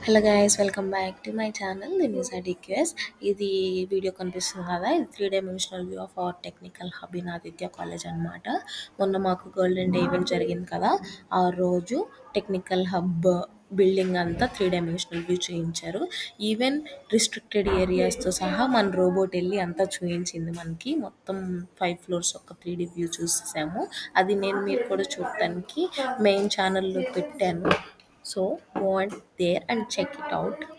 hello guys welcome back to my channel this is అడిక్యూఎస్ ఇది video కనిపిస్తుంది కదా ఇది three dimensional view of our technical hub in Aditya college అనమాట మొన్న మాకు గోల్డెన్ డే ఈవెంట్ జరిగింది కదా ఆ రోజు టెక్నికల్ హబ్ బిల్డింగ్ అంతా త్రీ డైమెన్షనల్ వ్యూ చూపించారు ఈవెన్ రిస్ట్రిక్టెడ్ ఏరియాస్తో సహా మన రోబోట్ వెళ్ళి అంతా చూపించింది మనకి మొత్తం ఫైవ్ ఫ్లోర్స్ ఒక త్రీ డి వ్యూ చూసేసాము అది నేను మీరు కూడా చూడటానికి మెయిన్ ఛానల్లో పెట్టాను so go on there and check it out